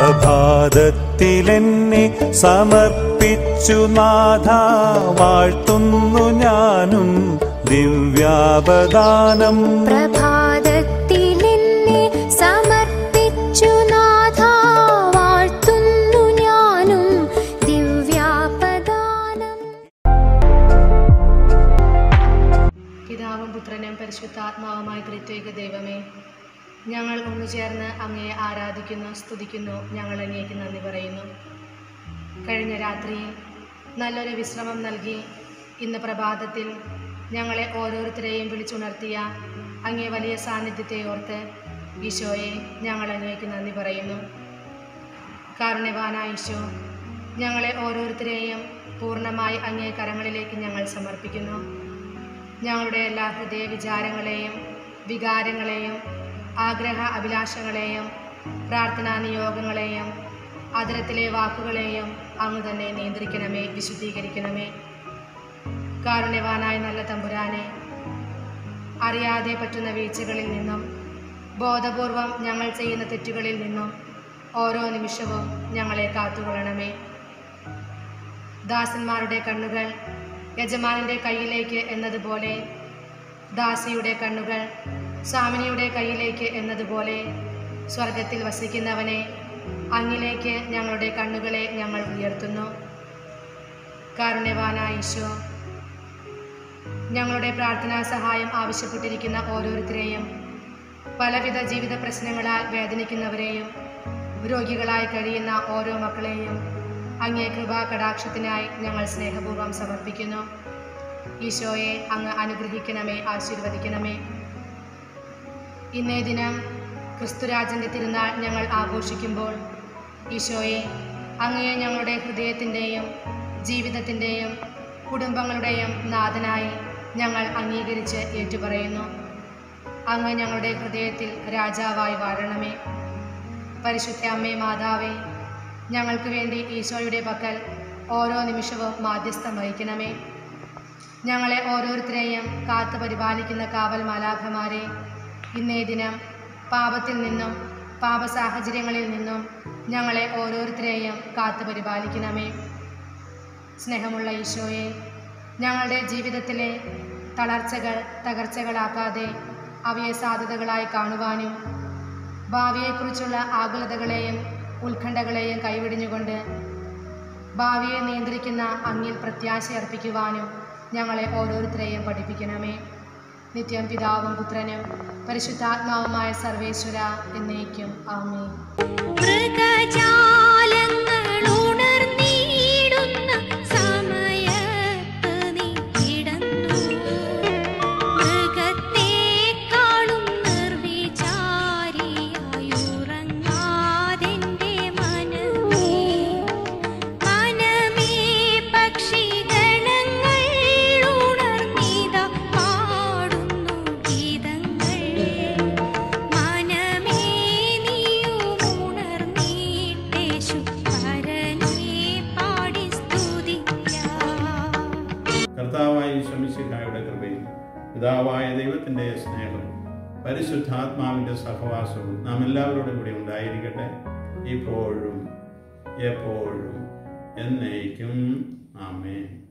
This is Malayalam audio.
പ്രഭാതത്തിലെന്നെ സമർപ്പിച്ചു നാഥ വാഴ്ത്തുന്നു ഞാനും ദിവ്യാപദാനം പ്രഭാതത്തിലെന്നെ സമർപ്പിച്ചു നാഥ വാഴ്ത്തുന്നു ഞാനും ദിവ്യാപദാനം പിതാവും പുത്രനും പരിശുദ്ധാത്മാവുമായ ത്രിത്വിക ദൈവമേ ഞങ്ങൾ ഒന്നു ചേർന്ന് അങ്ങയെ ആരാധിക്കുന്നു സ്തുതിക്കുന്നു ഞങ്ങൾ അങ്ങേക്ക് നന്ദി പറയുന്നു കഴിഞ്ഞ രാത്രിയിൽ നല്ലൊരു വിശ്രമം നൽകി ഇന്ന് പ്രഭാതത്തിൽ ഞങ്ങളെ ഓരോരുത്തരെയും വിളിച്ചുണർത്തിയ അങ്ങേ വലിയ സാന്നിധ്യത്തെ ഓർത്ത് ഈശോയെ ഞങ്ങൾ അങ്ങേക്ക് നന്ദി പറയുന്നു കാരുണ്യവാനായ ഈശോ ഞങ്ങളെ ഓരോരുത്തരെയും പൂർണ്ണമായി അങ്ങേ കരങ്ങളിലേക്ക് ഞങ്ങൾ സമർപ്പിക്കുന്നു ഞങ്ങളുടെ എല്ലാ ഹൃദയ വിചാരങ്ങളെയും വികാരങ്ങളെയും ആഗ്രഹ അഭിലാഷങ്ങളെയും പ്രാർത്ഥനാ നിയോഗങ്ങളെയും അതിരത്തിലെ വാക്കുകളെയും അങ്ങ് തന്നെ നിയന്ത്രിക്കണമേ വിശുദ്ധീകരിക്കണമേ കാരുണ്യവാനായ നല്ല തമ്പുരാനെ അറിയാതെ പറ്റുന്ന വീഴ്ചകളിൽ നിന്നും ബോധപൂർവം ഞങ്ങൾ ചെയ്യുന്ന തെറ്റുകളിൽ നിന്നും ഓരോ നിമിഷവും ഞങ്ങളെ കാത്തുകൊള്ളണമേ ദാസന്മാരുടെ കണ്ണുകൾ യജമാനന്റെ കയ്യിലേക്ക് എന്നതുപോലെ ദാസിയുടെ കണ്ണുകൾ സ്വാമിനിയുടെ കയ്യിലേക്ക് എന്നതുപോലെ സ്വർഗത്തിൽ വസിക്കുന്നവനെ അങ്ങിലേക്ക് ഞങ്ങളുടെ കണ്ണുകളെ ഞങ്ങൾ ഉയർത്തുന്നു കാരുണ്യവാനായ ഈശോ ഞങ്ങളുടെ പ്രാർത്ഥനാ സഹായം ആവശ്യപ്പെട്ടിരിക്കുന്ന ഓരോരുത്തരെയും പലവിധ ജീവിത പ്രശ്നങ്ങളാൽ വേദനിക്കുന്നവരെയും രോഗികളായി കഴിയുന്ന ഓരോ മക്കളെയും അങ്ങേ കൃപാ കടാക്ഷത്തിനായി ഞങ്ങൾ സ്നേഹപൂർവ്വം സമർപ്പിക്കുന്നു ഈശോയെ അങ്ങ് അനുഗ്രഹിക്കണമേ ആശീർവദിക്കണമേ ഇന്നേ ദിനം ക്രിസ്തുരാജൻ്റെ തിരുനാൾ ഞങ്ങൾ ആഘോഷിക്കുമ്പോൾ ഈശോയെ അങ്ങയെ ഞങ്ങളുടെ ഹൃദയത്തിൻ്റെയും ജീവിതത്തിൻ്റെയും കുടുംബങ്ങളുടെയും നാഥനായി ഞങ്ങൾ അംഗീകരിച്ച് ഏറ്റുപറയുന്നു അങ്ങ് ഞങ്ങളുടെ ഹൃദയത്തിൽ രാജാവായി വാഴണമേ പരിശുദ്ധ അമ്മേ മാതാവേ ഞങ്ങൾക്ക് വേണ്ടി ഈശോയുടെ പക്കൽ ഓരോ നിമിഷവും മാധ്യസ്ഥം വഹിക്കണമേ ഞങ്ങളെ ഓരോരുത്തരെയും കാത്തു പരിപാലിക്കുന്ന കാവൽ മാലാഖമാരെ ഇന്നേ ദിനം പാപത്തിൽ നിന്നും പാപ സാഹചര്യങ്ങളിൽ നിന്നും ഞങ്ങളെ ഓരോരുത്തരെയും കാത്തു പരിപാലിക്കണമേ സ്നേഹമുള്ള ഈശോയെ ഞങ്ങളുടെ ജീവിതത്തിലെ തളർച്ചകൾ തകർച്ചകളാക്കാതെ അവയെ സാധ്യതകളായി കാണുവാനും ഭാവിയെക്കുറിച്ചുള്ള ആകുലതകളെയും ഉത്കണ്ഠകളെയും കൈവിടിഞ്ഞുകൊണ്ട് ഭാവിയെ നിയന്ത്രിക്കുന്ന അങ്ങിൽ പ്രത്യാശ അർപ്പിക്കുവാനും ഞങ്ങളെ ഓരോരുത്തരെയും പഠിപ്പിക്കണമേ നിത്യം പിതാവും പുത്രനും പരിശുദ്ധാത്മാവുമായ സർവേശ്വര എന്നേക്കും ആമേ മൃഗജാലങ്ങൾ ഉണർന്നിടുന്ന സമയത്ത് നീ കിടന്നു മൃഗത്തെക്കാളും നിർവിചാരിയായി ഉറങ്ങാതെന്റെ മനമേ മനമേ പക്ഷിഗണങ്ങൾ ഉണർന്നിതാ പാടുന്നു ഗീതങ്ങൾ മനമേ നീയും ഉണർന്നീട്ടേശു പരനേ പാടി സ്തുതിക്കാം കർത്താവായ ശമിശിഹായുടെ കൃപയും പിതാവായ ദൈവത്തിൻ്റെ സ്നേഹവും പരിശുദ്ധാത്മാവിൻ്റെ സഹവാസവും നാം എല്ലാവരോടും കൂടി ഉണ്ടായിരിക്കട്ടെ ഇപ്പോഴും എപ്പോഴും എന്നേക്കും ആമേൻ